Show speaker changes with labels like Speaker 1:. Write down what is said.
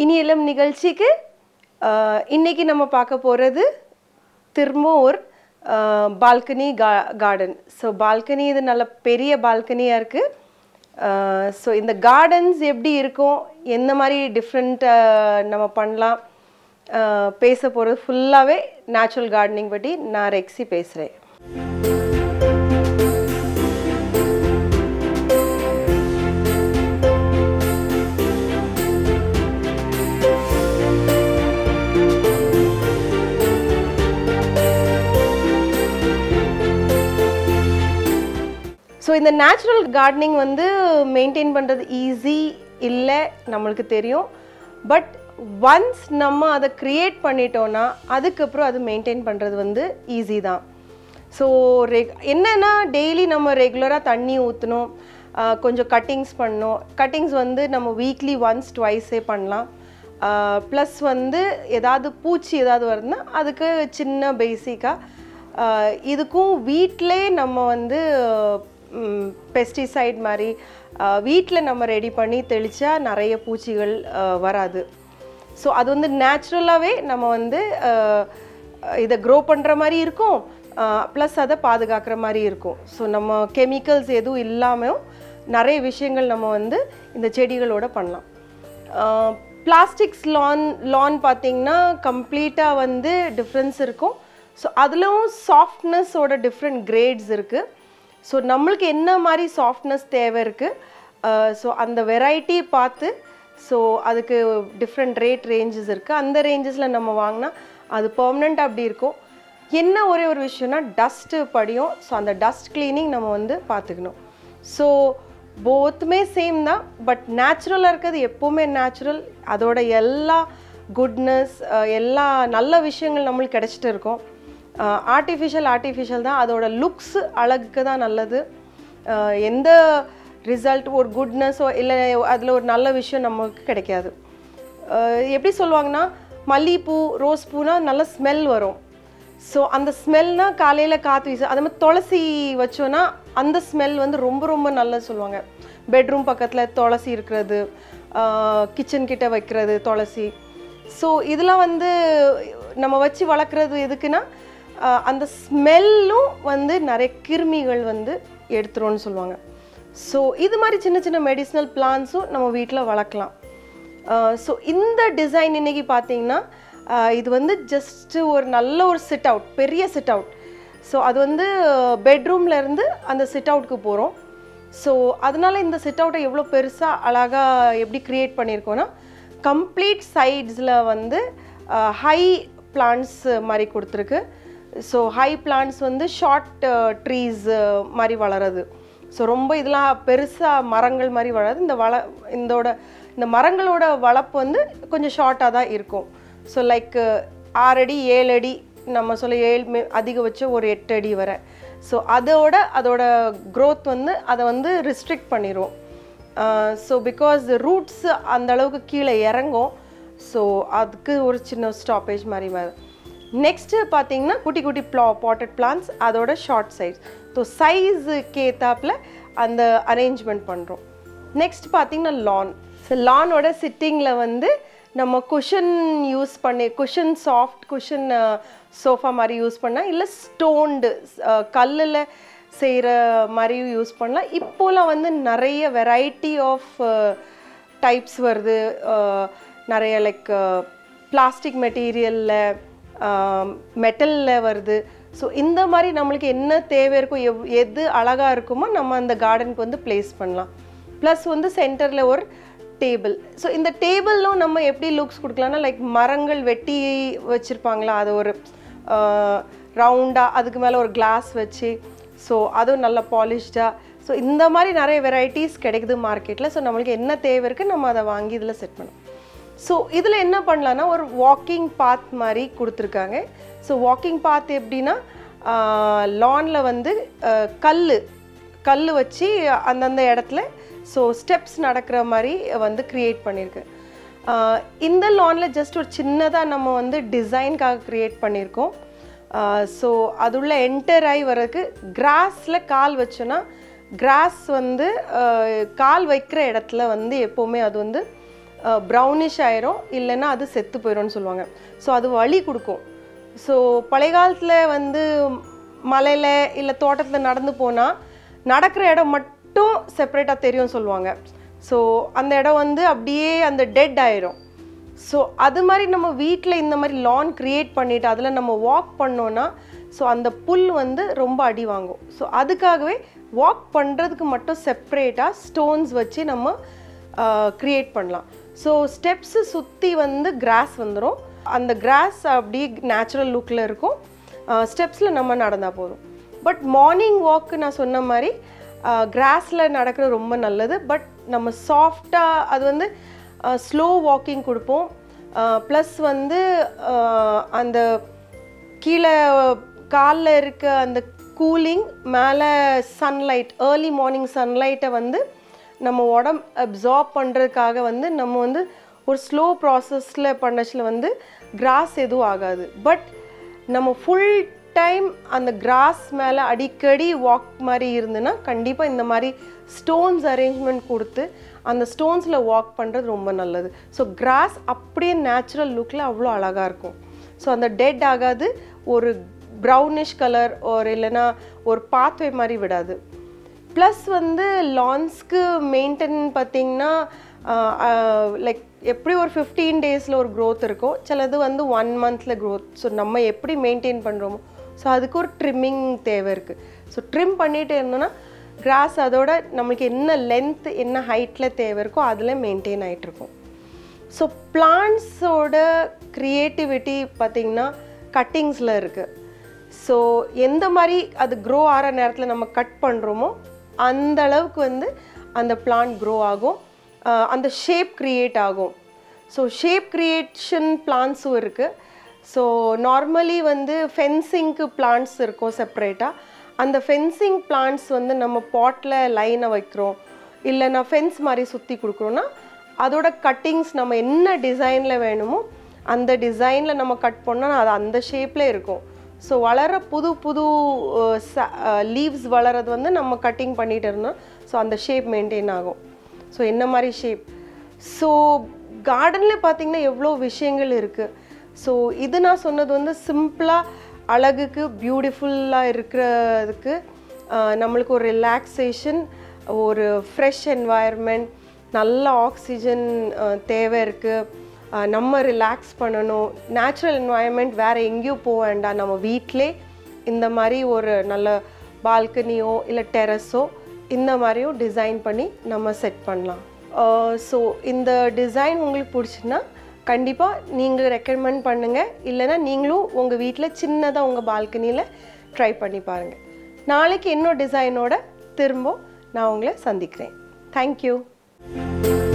Speaker 1: இனி இளம் நிகழ்ச்சிக்கு ஆஹ், இன்னைக்கு நம்ம பார்க்க போகிறது திரும்ப ஒரு பால்கனி கா கார்டன் ஸோ பால்கனி இது நல்ல பெரிய பால்கனியாக இருக்குது ஸோ இந்த கார்டன்ஸ் எப்படி இருக்கும் எந்த மாதிரி டிஃப்ரெண்ட் நம்ம பண்ணலாம் ஆஹ், பேச போகிறது ஃபுல்லாகவே நேச்சுரல் கார்டனிங் பற்றி நான் ரெக்ஸி பேசுகிறேன் ஸோ இந்த நேச்சுரல் கார்டனிங் வந்து மெயின்டைன் பண்ணுறது ஈஸி இல்லை நம்மளுக்கு தெரியும் பட் ஒன்ஸ் நம்ம அதை க்ரியேட் பண்ணிட்டோன்னா அதுக்கப்புறம் அது மெயின்டைன் பண்ணுறது வந்து ஈஸி தான் ஸோ ரெக் என்னென்னா டெய்லி நம்ம ரெகுலராக தண்ணி ஊற்றணும் கொஞ்சம் கட்டிங்ஸ் பண்ணணும் கட்டிங்ஸ் வந்து நம்ம வீக்லி ஒன்ஸ் ட்வைஸே பண்ணலாம் ப்ளஸ் வந்து ஏதாவது பூச்சி ஏதாவது வருதுன்னா அதுக்கு சின்ன பேசிக்காக இதுக்கும் வீட்டிலே நம்ம வந்து பெஸ்டிசைட் மாதிரி வீட்டில் நம்ம ரெடி பண்ணி தெளித்தா நிறைய பூச்சிகள் அஹ், வராது ஸோ அது வந்து நேச்சுரலாகவே நம்ம வந்து அஹ், இதை க்ரோ பண்ணுற மாதிரி இருக்கும் ப்ளஸ் அதை பாதுகாக்கிற மாதிரி இருக்கும் ஸோ நம்ம கெமிக்கல்ஸ் எதுவும் இல்லாமல் நிறைய விஷயங்கள் நம்ம வந்து இந்த செடிகளோட பண்ணலாம் பிளாஸ்டிக்ஸ் லான் லான் பார்த்தீங்கன்னா கம்ப்ளீட்டாக வந்து டிஃப்ரென்ஸ் இருக்கும் ஸோ அதுலேயும் சாஃப்ட்னஸோட டிஃப்ரெண்ட் கிரேட்ஸ் இருக்குது ஸோ நம்மளுக்கு என்ன மாதிரி சாஃப்ட்னஸ் தேவை இருக்குது ஸோ அந்த வெரைட்டி பார்த்து ஸோ அதுக்கு டிஃப்ரெண்ட் ரேட் ரேஞ்சஸ் இருக்குது அந்த ரேஞ்சஸில் நம்ம வாங்கினா அது பெர்மனெண்ட் அப்படி இருக்கும் என்ன ஒரே ஒரு விஷயம்னா டஸ்ட்டு படியும் ஸோ அந்த டஸ்ட் க்ளீனிங் நம்ம வந்து பார்த்துக்கணும் ஸோ போத்துமே சேம் தான் பட் நேச்சுரலாக இருக்கிறது எப்போவுமே நேச்சுரல் அதோட எல்லா குட்னஸ் எல்லா நல்ல விஷயங்கள் நம்மளுக்கு கிடச்சிட்டு இருக்கும் ஆர்டிஃபிஷியல் ஆர்டிஃபிஷியல் தான் அதோட லுக்ஸ் அழகுக்கு தான் நல்லது அஹ் எந்த ரிசல்ட் ஒரு குட்னஸோ இல்லை அதில் ஒரு நல்ல விஷயம் நமக்கு கிடைக்காது அஹ் எப்படி சொல்லுவாங்கன்னா மல்லிகைப்பூ ரோஸ் பூனா நல்ல ஸ்மெல் வரும் ஸோ அந்த ஸ்மெல்னா காலையில் காற்று வீச அதே மாதிரி துளசி வச்சோன்னா அந்த ஸ்மெல் வந்து ரொம்ப ரொம்ப நல்லது சொல்லுவாங்க பெட்ரூம் பக்கத்தில் துளசி இருக்கிறது கிச்சன் கிட்ட வைக்கிறது துளசி ஸோ இதெல்லாம் வந்து நம்ம வச்சு வளர்க்குறது எதுக்குன்னா ஆஹ் அந்த ஸ்மெல்லும் வந்து நிறைய கிருமிகள் வந்து எடுத்துரும்னு சொல்லுவாங்க ஸோ இது மாதிரி சின்ன சின்ன மெடிசினல் பிளான்ஸும் நம்ம வீட்டில் வளர்க்கலாம் ஸோ இந்த டிசைன் இன்னைக்கு பார்த்தீங்கன்னா ஆஹ் இது வந்து ஜஸ்ட்டு ஒரு நல்ல ஒரு சிட் அவுட் பெரிய சிட் அவுட் ஸோ அது வந்து பெட்ரூம்ல இருந்து அந்த சிட் அவுட்க்கு போகிறோம் ஸோ அதனால இந்த சிட் அவுட்டை எவ்வளோ பெருசாக அழகாக எப்படி க்ரியேட் பண்ணியிருக்கோன்னா கம்ப்ளீட் சைட்ஸில் வந்து ஹை பிளான்ட்ஸ் மாதிரி கொடுத்துருக்கு ஸோ ஹை பிளான்ட்ஸ் வந்து ஷார்ட் ட்ரீஸ் மாதிரி வளருது ஸோ ரொம்ப இதெல்லாம் பெருசாக மரங்கள் மாதிரி வளருது இந்த வள இந்தோட இந்த மரங்களோட வளர்ப்பு வந்து கொஞ்சம் ஷார்ட்டாக தான் இருக்கும் ஸோ லைக் ஆறு அடி ஏழு அடி நம்ம சொல்ல ஏழு மே அதிகபட்சம் ஒரு எட்டு அடி வரை ஸோ அதோட அதோட growth வந்து அதை வந்து ரிஸ்ட்ரிக்ட் பண்ணிடும் ஸோ பிகாஸ் ரூட்ஸ் அந்த அளவுக்கு கீழே இறங்கும் ஸோ அதுக்கு ஒரு சின்ன ஸ்டாப்பேஜ் மாதிரி வரும் நெக்ஸ்ட்டு பார்த்தீங்கன்னா குட்டி குட்டி ப்ளா பாட்டட் பிளான்ஸ் அதோட ஷார்ட் சைஸ் ஸோ சைஸுக்கு ஏத்தாப்புல அந்த அரேஞ்ச்மெண்ட் பண்ணுறோம் நெக்ஸ்ட் பார்த்தீங்கன்னா லான் ஸோ லானோட சிட்டிங்கில் வந்து நம்ம குஷன் யூஸ் பண்ணி குஷன் சாஃப்ட் குஷன் சோஃபா மாதிரி யூஸ் பண்ணால் இல்லை ஸ்டோன்டு கல்லில் செய்கிற மாதிரியும் யூஸ் பண்ணலாம் இப்போலாம் வந்து நிறைய வெரைட்டி ஆஃப் டைப்ஸ் வருது அஹ், நிறைய லைக் பிளாஸ்டிக் மெட்டீரியலில் மெட்டலில் வருது ஸோ இந்த மாதிரி நம்மளுக்கு என்ன தேவை இருக்கோ எவ் எது அழகாக இருக்குமோ நம்ம அந்த கார்டனுக்கு வந்து ப்ளேஸ் பண்ணலாம் ப்ளஸ் வந்து சென்டரில் ஒரு டேபிள் ஸோ இந்த டேபிளும் நம்ம எப்படி லுக்ஸ் கொடுக்கலாம்னா லைக் மரங்கள் வெட்டி வச்சுருப்பாங்களா அது ஒரு ரவுண்டாக அதுக்கு மேலே ஒரு கிளாஸ் வச்சு ஸோ அதுவும் நல்லா பாலிஷ்டாக ஸோ இந்த மாதிரி நிறைய வெரைட்டிஸ் கிடைக்குது மார்க்கெட்டில் ஸோ நம்மளுக்கு என்ன தேவை இருக்குது நம்ம அதை வாங்கி இதில் செட் பண்ணலாம் ஸோ இதில் என்ன பண்ணலான்னா ஒரு வாக்கிங் பாத் மாதிரி கொடுத்துருக்காங்க ஸோ வாக்கிங் பாத் எப்படின்னா லானில் வந்து கல் கல் வச்சு அந்தந்த இடத்துல ஸோ ஸ்டெப்ஸ் நடக்கிற மாதிரி வந்து க்ரியேட் பண்ணியிருக்கு ஆஹ் இந்த லானில் ஜஸ்ட் ஒரு சின்னதாக நம்ம வந்து டிசைன்காக க்ரியேட் பண்ணியிருக்கோம் ஸோ அதுள்ள என்டர் ஆகி வர்றதுக்கு கிராஸில் கால் வச்சோன்னா கிராஸ் வந்து ஆஹ் கால் வைக்கிற இடத்துல வந்து எப்போவுமே அது வந்து ப்ரௌனிஷ் ஆயிரும் இல்லைன்னா அது செத்து போயிடும்னு சொல்லுவாங்க ஸோ அது வலி கொடுக்கும் ஸோ பழைய காலத்தில் வந்து மலையில் இல்லை தோட்டத்தில் நடந்து போனால் நடக்கிற இடம் மட்டும் செப்பரேட்டாக தெரியும் சொல்லுவாங்க ஸோ அந்த இடம் வந்து அப்படியே அந்த டெட் ஆயிரும் ஸோ அது மாதிரி நம்ம வீட்டில் இந்த மாதிரி லான் க்ரியேட் பண்ணிவிட்டு அதில் நம்ம வாக் பண்ணோன்னா ஸோ அந்த புல் வந்து ரொம்ப அடி வாங்கும் ஸோ அதுக்காகவே வாக் பண்ணுறதுக்கு மட்டும் செப்ரேட்டாக ஸ்டோன்ஸ் வச்சு நம்ம க்ரியேட் பண்ணலாம் ஸோ ஸ்டெப்ஸு சுற்றி வந்து கிராஸ் வந்துடும் அந்த கிராஸ் அப்படியே நேச்சுரல் லுக்கில் இருக்கும் ஸ்டெப்ஸில் நம்ம நடந்தால் போதும் பட் மார்னிங் வாக்கு நான் சொன்ன மாதிரி கிராஸில் நடக்கிறது ரொம்ப நல்லது பட் நம்ம சாஃப்டாக அது வந்து ஸ்லோ வாக்கிங் கொடுப்போம் ப்ளஸ் வந்து அஹ், அந்த கீழே காலில் இருக்க அந்த கூலிங் மேலே சன்லைட் ஏர்லி மார்னிங் சன்லைட்டை வந்து நம்ம உடம்பு அப்சார்ப் பண்ணுறதுக்காக வந்து நம்ம வந்து ஒரு ஸ்லோ ப்ராசஸில் பண்ணச்சில் வந்து கிராஸ் எதுவும் ஆகாது பட் நம்ம ஃபுல் டைம் அந்த கிராஸ் மேலே அடிக்கடி வாக் மாதிரி இருந்துன்னா கண்டிப்பாக இந்த மாதிரி ஸ்டோன்ஸ் அரேஞ்ச்மெண்ட் கொடுத்து அந்த ஸ்டோன்ஸில் வாக் பண்ணுறது ரொம்ப நல்லது ஸோ கிராஸ் அப்படியே நேச்சுரல் லுக்கில் அவ்வளோ அழகாக இருக்கும் ஸோ அந்த டெட் ஆகாது ஒரு ப்ரௌனிஷ் கலர் ஒரு இல்லைன்னா ஒரு பாத்வே மாதிரி விடாது ப்ளஸ் வந்து லான்ஸ்க்கு மெயின்டைன் பார்த்தீங்கன்னா லைக் எப்படி ஒரு ஃபிஃப்டீன் டேஸில் ஒரு growth இருக்கும் சிலது வந்து ஒன் மந்தில் growth ஸோ நம்ம எப்படி மெயின்டைன் பண்ணுறோமோ ஸோ அதுக்கு ஒரு ட்ரிம்மிங் தேவை இருக்குது ஸோ ட்ரிம் பண்ணிட்டு இருந்தோன்னா கிராஸ் அதோட நம்மளுக்கு என்ன லென்த் என்ன ஹைட்டில் தேவை இருக்கோ அதில் மெயின்டைன் ஆகிட்ருக்கும் ஸோ பிளான்ஸோட க்ரியேட்டிவிட்டி பார்த்திங்கன்னா கட்டிங்ஸில் இருக்குது ஸோ எந்த மாதிரி அது க்ரோ ஆகிற நேரத்தில் நம்ம கட் பண்ணுறோமோ அந்த அளவுக்கு வந்து அந்த பிளான்ட் க்ரோ ஆகும் அஹ் அந்த ஷேப் க்ரியேட் ஆகும் ஸோ ஷேப் க்ரியேஷன் பிளான்ஸும் இருக்குது ஸோ நார்மலி வந்து ஃபென்சிங்க்கு பிளான்ட்ஸ் இருக்கும் செப்பரேட்டாக அந்த ஃபென்சிங் பிளான்ட்ஸ் வந்து நம்ம பாட்டில் லைனை வைக்கிறோம் இல்லைன்னா ஃபென்ஸ் மாதிரி சுற்றி கொடுக்குறோன்னா அதோட கட்டிங்ஸ் நம்ம என்ன டிசைனில் வேணுமோ அந்த டிசைனில் நம்ம கட் பண்ணால் அது அந்த ஷேப்பில் இருக்கும் ஸோ வளர புது புது லீவ்ஸ் வளர்றது வந்து நம்ம கட்டிங் பண்ணிட்டு இருந்தோம் ஸோ அந்த ஷேப் மெயின்டைன் ஆகும் ஸோ என்ன மாதிரி ஷேப் ஸோ கார்டனில் பார்த்தீங்கன்னா எவ்வளோ விஷயங்கள் இருக்குது ஸோ இது நான் சொன்னது வந்து சிம்பிளாக அழகுக்கு பியூட்டிஃபுல்லாக இருக்கிறதுக்கு ஆஹ், நம்மளுக்கு ஒரு ரிலாக்ஸேஷன் ஒரு ஃப்ரெஷ் என்வாயர்மெண்ட் நல்ல ஆக்சிஜன் தேவை இருக்குது நம்ம ரிலாக்ஸ் பண்ணணும் நேச்சுரல் என்வாயர்மெண்ட் வேறு எங்கேயும் போக வேண்டாம் நம்ம வீட்டிலே இந்த மாதிரி ஒரு நல்ல பால்கனியோ இல்லை டெரஸோ இந்த மாதிரியும் டிசைன் பண்ணி நம்ம செட் பண்ணலாம் ஸோ இந்த டிசைன் உங்களுக்கு பிடிச்சுன்னா கண்டிப்பாக நீங்கள் ரெக்கமெண்ட் பண்ணுங்கள் இல்லைன்னா நீங்களும் உங்கள் வீட்டில் சின்னதாக உங்கள் பால்கனியில் ட்ரை பண்ணி பாருங்கள் நாளைக்கு இன்னொரு டிசைனோட திரும்ப நான் உங்களை சந்திக்கிறேன் தேங்க்யூ